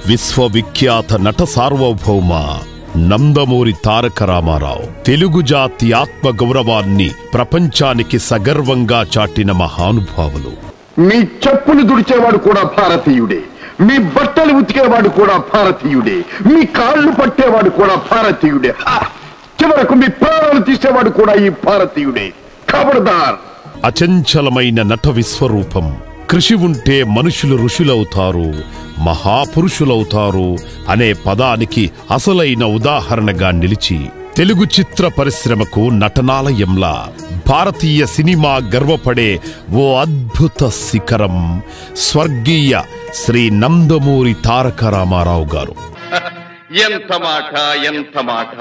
విశ్వవిఖ్యాత నట సార్వభౌమ నందమూరి తారక రామారావు తెలుగు జాతి ఆత్మ గౌరవాన్ని ప్రపంచానికి సగర్వంగా చాటిన మహానుభావులు మీ చెప్పులు దుడిచేవాడు కూడా భారతీయుడే మీ బట్టలు ఉతికేవాడు కూడా భారతీయుడే మీ కాళ్ళు పట్టేవాడు కూడా భారతీయుడే హా! చివరకు మీ ప్రాణాలు తీసేవాడు కూడా ఈ భారతీయుడే ఖబర్దార్ అచంచలమైన నట విశ్వరూపం కృషి ఉంటే మనుషులు ఋషులవుతారు మహాపురుషులవుతారు అనే పదానికి అసలైన ఉదాహరణగా నిలిచి తెలుగు చిత్ర పరిశ్రమకు నటనాలయంలా భారతీయ సినిమా గర్వపడే ఓ అద్భుత శిఖరం స్వర్గీయ శ్రీ నందమూరి తారక రామారావు గారు ఎంత మాట ఎంత మాట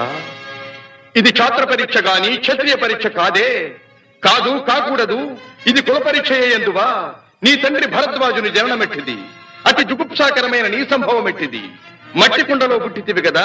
ఇది ఛాత్ర పరీక్ష గాని క్షత్రియ పరీక్ష కాదే కాదు కాకూడదు ఇది కుల పరీక్ష ఎందువా నీ తండ్రి భరద్వాజుని జననమెట్టిది అతి జుగుప్సాకరమైన నీ సంభవం ఎట్టిది మట్టి కుండలో పుట్టితివి కదా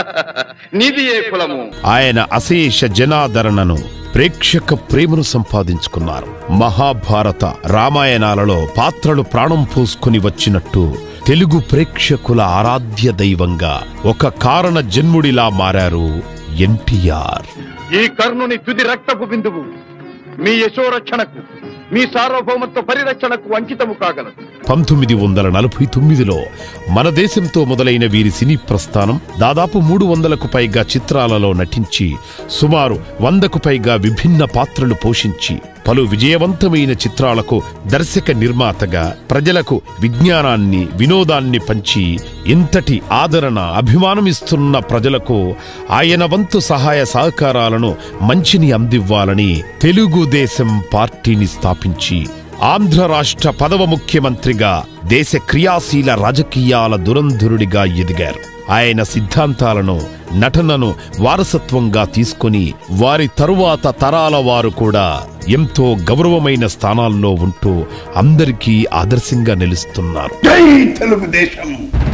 నీది ఏ కులము ఆయన అశేష జనాదరణను ప్రేక్షక ప్రేమను సంపాదించుకున్నారు మహాభారత రామాయణాలలో పాత్రలు ప్రాణం పోసుకుని వచ్చినట్టు తెలుగు ప్రేక్షకుల ఆరాధ్య దైవంగా ఒక కారణ జన్ముడిలా మారారు ఎన్టీఆర్ ఈ కర్ణుని తుది రక్తపు బిందువు మీ యశోరక్షణకు మీ సార్వభౌమత్వ పరిరక్షణకు అంకితము కాగలదు పంతొమ్మిది వందల నలభై తొమ్మిదిలో మన దేశంతో మొదలైన వీరి సినీ ప్రస్థానం దాదాపు మూడు వందలకు పైగా చిత్రాలలో నటించి సుమారు వందకు పైగా విభిన్న పాత్రలు పోషించి పలు విజయవంతమైన చిత్రాలకు దర్శక నిర్మాతగా ప్రజలకు విజ్ఞానాన్ని వినోదాన్ని పంచి ఇంతటి ఆదరణ అభిమానమిస్తున్న ప్రజలకు ఆయన వంతు సహాయ సహకారాలను మంచిని అందివ్వాలని తెలుగుదేశం పార్టీని స్థాపించి ఆంధ్ర రాష్ట్ర పదవ ముఖ్యమంత్రిగా దేశ క్రియాశీల రాజకీయాల దురంధరుడిగా ఎదిగారు ఆయన సిద్ధాంతాలను నటనను వారసత్వంగా తీసుకొని వారి తరువాత తరాల వారు కూడా ఎంతో గౌరవమైన స్థానాల్లో ఉంటూ అందరికీ ఆదర్శంగా నిలుస్తున్నారు జై తెలుగుదేశం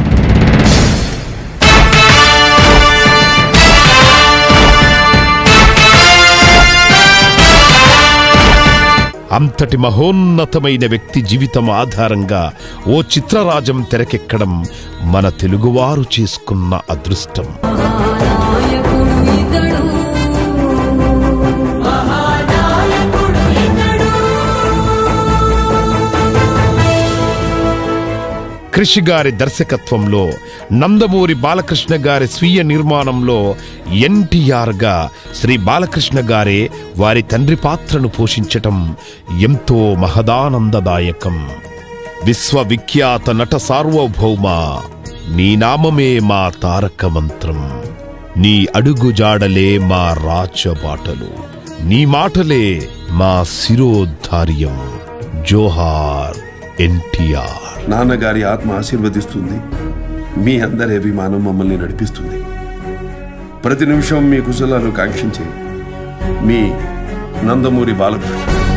అంతటి మహోన్నతమైన వ్యక్తి జీవితం ఆధారంగా ఓ చిత్రరాజం తెరకెక్కడం మన తెలుగువారు చేసుకున్న అదృష్టం నాయకుడు ఇతడు మహానాయకుడు ఇతడు కృషి గారి దర్శకత్వంలో నందమూరి బాలకృష్ణ గారి స్వీయ నిర్మాణంలో ఎన్టీఆర్ గా శ్రీ బాలకృష్ణ గారే వారి తండ్రి పాత్రను పోషించటం ఎంతో మహదానందదాయకం విశ్వవిఖ్యాత నట సార్వభౌమ నీ నామమే మా తారక మంత్రం నీ అడుగుజాడలే మా రాచబాటలు నీ మాటలే మా శిరోధార్యం జోహార్ ఎన్టీఆర్ నాన్నగారి ఆత్మ ఆశీర్వదిస్తుంది మీ అందరి అభిమానం మమ్మల్ని నడిపిస్తుంది ప్రతి నిమిషం మీ కుశలాలు కాంక్షించే మీ నందమూరి బాలకృష్ణ